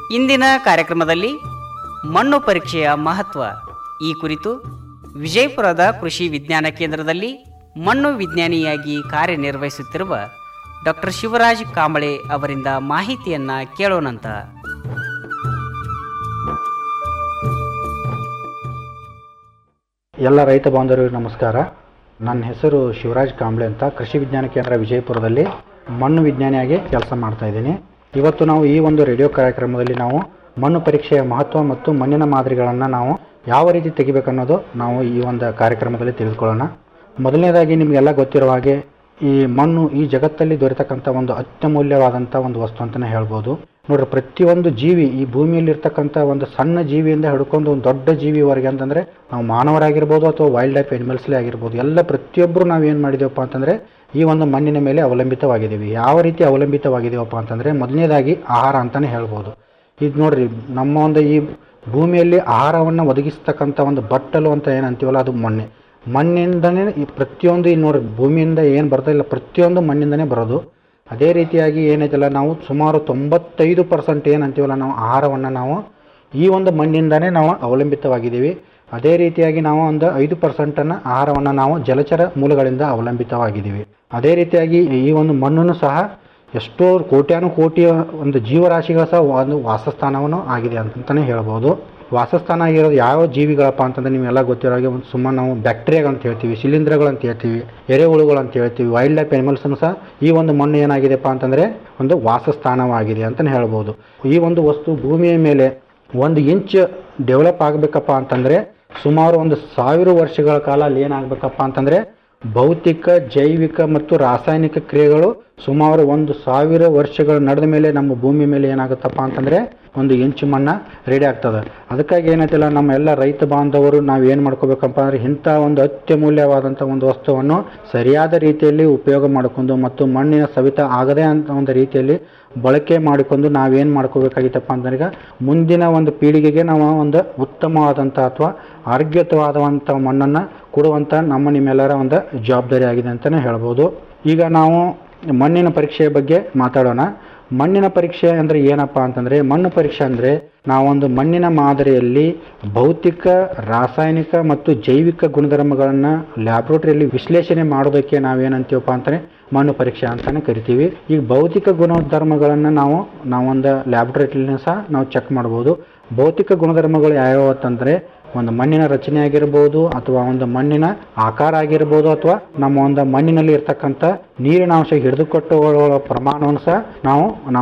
ಇಂದಿನ ಕಾರ್ಯಕ್ರಮದಲ್ಲಿ ಮಣ್ಣು ಪರೀಕ್ಷೆಯ ಮಹತ್ವ ಈ ಕುರಿತು ವಿಜಯಪುರದ ಕೃಷಿ ವಿಜ್ಞಾನ ಕೇಂದ್ರದಲ್ಲಿ ಮಣ್ಣು ವಿಜ್ಞಾನಿಯಾಗಿ ಕಾರ್ಯನಿರ್ವಹಿಸುತ್ತಿರುವ ಡಾಕ್ಟರ್ ಶಿವರಾಜ್ ಕಾಂಬಳೆ ಅವರಿಂದ ಮಾಹಿತಿಯನ್ನ ಕೇಳೋಣಂತ ಎಲ್ಲ ರೈತ ಬಾಂಧವರಿಗೂ ನಮಸ್ಕಾರ ನನ್ನ ಹೆಸರು ಶಿವರಾಜ್ ಕಾಂಬ್ಳೆ ಅಂತ ಕೃಷಿ ವಿಜ್ಞಾನ ಕೇಂದ್ರ ವಿಜಯಪುರದಲ್ಲಿ ಮಣ್ಣು ವಿಜ್ಞಾನಿಯಾಗಿ ಕೆಲಸ ಮಾಡ್ತಾ ಇದ್ದೀನಿ ಇವತ್ತು ನಾವು ಈ ಒಂದು ರೇಡಿಯೋ ಕಾರ್ಯಕ್ರಮದಲ್ಲಿ ನಾವು ಮಣ್ಣು ಪರೀಕ್ಷೆಯ ಮಹತ್ವ ಮತ್ತು ಮಣ್ಣಿನ ಮಾದರಿಗಳನ್ನು ನಾವು ಯಾವ ರೀತಿ ತೆಗಿಬೇಕನ್ನೋದು ನಾವು ಈ ಒಂದು ಕಾರ್ಯಕ್ರಮದಲ್ಲಿ ತಿಳಿದುಕೊಳ್ಳೋಣ ಮೊದಲನೇದಾಗಿ ನಿಮಗೆಲ್ಲ ಗೊತ್ತಿರುವ ಹಾಗೆ ಈ ಮಣ್ಣು ಈ ಜಗತ್ತಲ್ಲಿ ದೊರೆತಕ್ಕಂಥ ಒಂದು ಅತ್ಯಮೂಲ್ಯವಾದಂಥ ಒಂದು ವಸ್ತು ಅಂತಲೇ ಹೇಳ್ಬೋದು ನೋಡ್ರಿ ಪ್ರತಿಯೊಂದು ಜೀವಿ ಈ ಭೂಮಿಯಲ್ಲಿ ಇರ್ತಕ್ಕಂಥ ಒಂದು ಸಣ್ಣ ಜೀವಿಯಿಂದ ಹಿಡ್ಕೊಂಡು ಒಂದು ದೊಡ್ಡ ಜೀವಿವರೆಗೆ ಅಂತಂದರೆ ನಾವು ಮಾನವರಾಗಿರ್ಬೋದು ಅಥವಾ ವೈಲ್ಡ್ ಲೈಫ್ ಎನಿಮಲ್ಸ್ಲೇ ಆಗಿರ್ಬೋದು ಎಲ್ಲ ಪ್ರತಿಯೊಬ್ಬರು ನಾವು ಏನು ಮಾಡಿದೇವಪ್ಪ ಅಂತಂದರೆ ಈ ಒಂದು ಮಣ್ಣಿನ ಮೇಲೆ ಅವಲಂಬಿತವಾಗಿದ್ದೀವಿ ಯಾವ ರೀತಿ ಅವಲಂಬಿತವಾಗಿದ್ದೀವಪ್ಪ ಅಂತಂದರೆ ಮೊದಲನೇದಾಗಿ ಆಹಾರ ಅಂತಲೇ ಹೇಳ್ಬೋದು ಇದು ನೋಡ್ರಿ ನಮ್ಮ ಒಂದು ಈ ಭೂಮಿಯಲ್ಲಿ ಆಹಾರವನ್ನು ಒದಗಿಸ್ತಕ್ಕಂಥ ಒಂದು ಬಟ್ಟಲು ಅಂತ ಏನು ಅಂತೀವಲ್ಲ ಅದು ಮಣ್ಣೆ ಮಣ್ಣಿಂದನೇ ಈ ಪ್ರತಿಯೊಂದು ಈ ನೋಡ್ರಿ ಭೂಮಿಯಿಂದ ಏನು ಬರ್ತಾ ಇಲ್ಲ ಪ್ರತಿಯೊಂದು ಮಣ್ಣಿಂದನೇ ಬರೋದು ಅದೇ ರೀತಿಯಾಗಿ ಏನೈತಲ್ಲ ನಾವು ಸುಮಾರು ತೊಂಬತ್ತೈದು ಪರ್ಸೆಂಟ್ ಏನು ಅಂತೀವಲ್ಲ ನಾವು ಆಹಾರವನ್ನು ನಾವು ಈ ಒಂದು ಮಣ್ಣಿಂದನೇ ನಾವು ಅವಲಂಬಿತವಾಗಿದ್ದೀವಿ ಅದೇ ರೀತಿಯಾಗಿ ನಾವು ಒಂದು ಐದು ಪರ್ಸೆಂಟನ್ನು ಆಹಾರವನ್ನು ನಾವು ಜಲಚರ ಮೂಲಗಳಿಂದ ಅವಲಂಬಿತವಾಗಿದ್ದೀವಿ ಅದೇ ರೀತಿಯಾಗಿ ಈ ಒಂದು ಮಣ್ಣನ್ನು ಸಹ ಎಷ್ಟೋ ಕೋಟ್ಯಾನು ಕೋಟಿಯ ಒಂದು ಜೀವರಾಶಿಗಳ ಸಹ ಒಂದು ವಾಸಸ್ಥಾನವನ್ನು ಆಗಿದೆ ಅಂತಲೇ ಹೇಳ್ಬೋದು ವಾಸಸ್ಥಾನ ಆಗಿರೋದು ಯಾವ ಜೀವಿಗಳಪ್ಪ ಅಂತಂದ್ರೆ ನಿಮಗೆಲ್ಲ ಗೊತ್ತಿರೋ ಹಾಗೆ ಒಂದು ಸುಮ್ಮನೆ ನಾವು ಬ್ಯಾಕ್ಟೀರಿಯಾಗಳು ಅಂತ ಹೇಳ್ತೀವಿ ಶಿಲೀಂಧ್ರಗಳು ಅಂತ ಹೇಳ್ತೀವಿ ಎರೆಹುಳುಗಳು ಅಂತ ಹೇಳ್ತೀವಿ ವೈಲ್ಡ್ ಲೈಫ್ ಅನಿಮಲ್ಸನ್ನು ಸಹ ಈ ಒಂದು ಮಣ್ಣು ಏನಾಗಿದೆಪ್ಪ ಅಂತಂದರೆ ಒಂದು ವಾಸಸ್ಥಾನವಾಗಿದೆ ಅಂತಲೇ ಹೇಳ್ಬೋದು ಈ ಒಂದು ವಸ್ತು ಭೂಮಿಯ ಮೇಲೆ ಒಂದು ಇಂಚ್ ಡೆವಲಪ್ ಆಗಬೇಕಪ್ಪ ಅಂತಂದರೆ ಸುಮಾರು ಒಂದು ಸಾವಿರ ವರ್ಷಗಳ ಕಾಲ ಅಲ್ಲಿ ಏನಾಗಬೇಕಪ್ಪ ಅಂತಂದರೆ ಭೌತಿಕ ಜೈವಿಕ ಮತ್ತು ರಾಸಾಯನಿಕ ಕ್ರಿಯೆಗಳು ಸುಮಾರು ಒಂದು ಸಾವಿರ ವರ್ಷಗಳು ನಡೆದ ಮೇಲೆ ನಮ್ಮ ಭೂಮಿ ಮೇಲೆ ಏನಾಗುತ್ತಪ್ಪ ಅಂತಂದರೆ ಒಂದು ಇಂಚು ಮಣ್ಣ ರೆಡಿ ಆಗ್ತದೆ ಅದಕ್ಕಾಗಿ ಏನೈತಿಲ್ಲ ನಮ್ಮ ಎಲ್ಲ ರೈತ ಬಾಂಧವರು ನಾವು ಏನು ಮಾಡ್ಕೋಬೇಕಪ್ಪ ಅಂದರೆ ಇಂಥ ಒಂದು ಅತ್ಯಮೂಲ್ಯವಾದಂಥ ಒಂದು ವಸ್ತುವನ್ನು ಸರಿಯಾದ ರೀತಿಯಲ್ಲಿ ಉಪಯೋಗ ಮಾಡಿಕೊಂಡು ಮತ್ತು ಮಣ್ಣಿನ ಸವಿತ ಆಗದೇ ಅಂತ ಒಂದು ರೀತಿಯಲ್ಲಿ ಬಳಕೆ ಮಾಡಿಕೊಂಡು ನಾವೇನು ಮಾಡ್ಕೋಬೇಕಾಗಿತ್ತಪ್ಪ ಅಂದ್ರೆ ಈಗ ಮುಂದಿನ ಒಂದು ಪೀಳಿಗೆಗೆ ನಾವು ಒಂದು ಉತ್ತಮವಾದಂಥ ಅಥವಾ ಆರೋಗ್ಯಯುತವಾದಂಥ ಮಣ್ಣನ್ನು ಕೊಡುವಂಥ ನಮ್ಮ ನಿಮ್ಮೆಲ್ಲರ ಒಂದು ಜವಾಬ್ದಾರಿ ಆಗಿದೆ ಅಂತಲೇ ಹೇಳ್ಬೋದು ಈಗ ನಾವು ಮಣ್ಣಿನ ಪರೀಕ್ಷೆಯ ಬಗ್ಗೆ ಮಾತಾಡೋಣ ಮಣ್ಣಿನ ಪರೀಕ್ಷೆ ಅಂದರೆ ಏನಪ್ಪ ಅಂತಂದರೆ ಮಣ್ಣು ಪರೀಕ್ಷೆ ಅಂದರೆ ನಾವೊಂದು ಮಣ್ಣಿನ ಮಾದರಿಯಲ್ಲಿ ಭೌತಿಕ ರಾಸಾಯನಿಕ ಮತ್ತು ಜೈವಿಕ ಗುಣಧರ್ಮಗಳನ್ನು ಲ್ಯಾಬ್ರೋಟರಿಯಲ್ಲಿ ವಿಶ್ಲೇಷಣೆ ಮಾಡೋದಕ್ಕೆ ನಾವೇನಂತೀವಪ್ಪ ಅಂತಂದರೆ ಮಣ್ಣು ಪರೀಕ್ಷೆ ಅಂತಲೇ ಕರಿತೀವಿ ಈಗ ಭೌತಿಕ ಗುಣಧರ್ಮಗಳನ್ನು ನಾವು ನಾವೊಂದು ಲ್ಯಾಬ್ರೋಟರಿಯಲ್ಲಿ ಸಹ ನಾವು ಚೆಕ್ ಮಾಡ್ಬೋದು ಭೌತಿಕ ಗುಣಧರ್ಮಗಳು ಯಾವ್ಯಾವ ಅಂತಂದರೆ ಒಂದು ಮಣ್ಣಿನ ರಚನೆ ಆಗಿರ್ಬೋದು ಅಥವಾ ಒಂದು ಮಣ್ಣಿನ ಆಕಾರ ಆಗಿರ್ಬೋದು ಅಥವಾ ನಮ್ಮ ಒಂದು ಮಣ್ಣಿನಲ್ಲಿ ಇರ್ತಕ್ಕಂಥ ನೀರಿನ ಅಂಶ ಹಿಡಿದುಕೊಟ್ಟುಕೊಳ್ಳುವ ಪ್ರಮಾಣವನ್ನು ಸಹ ನಾವು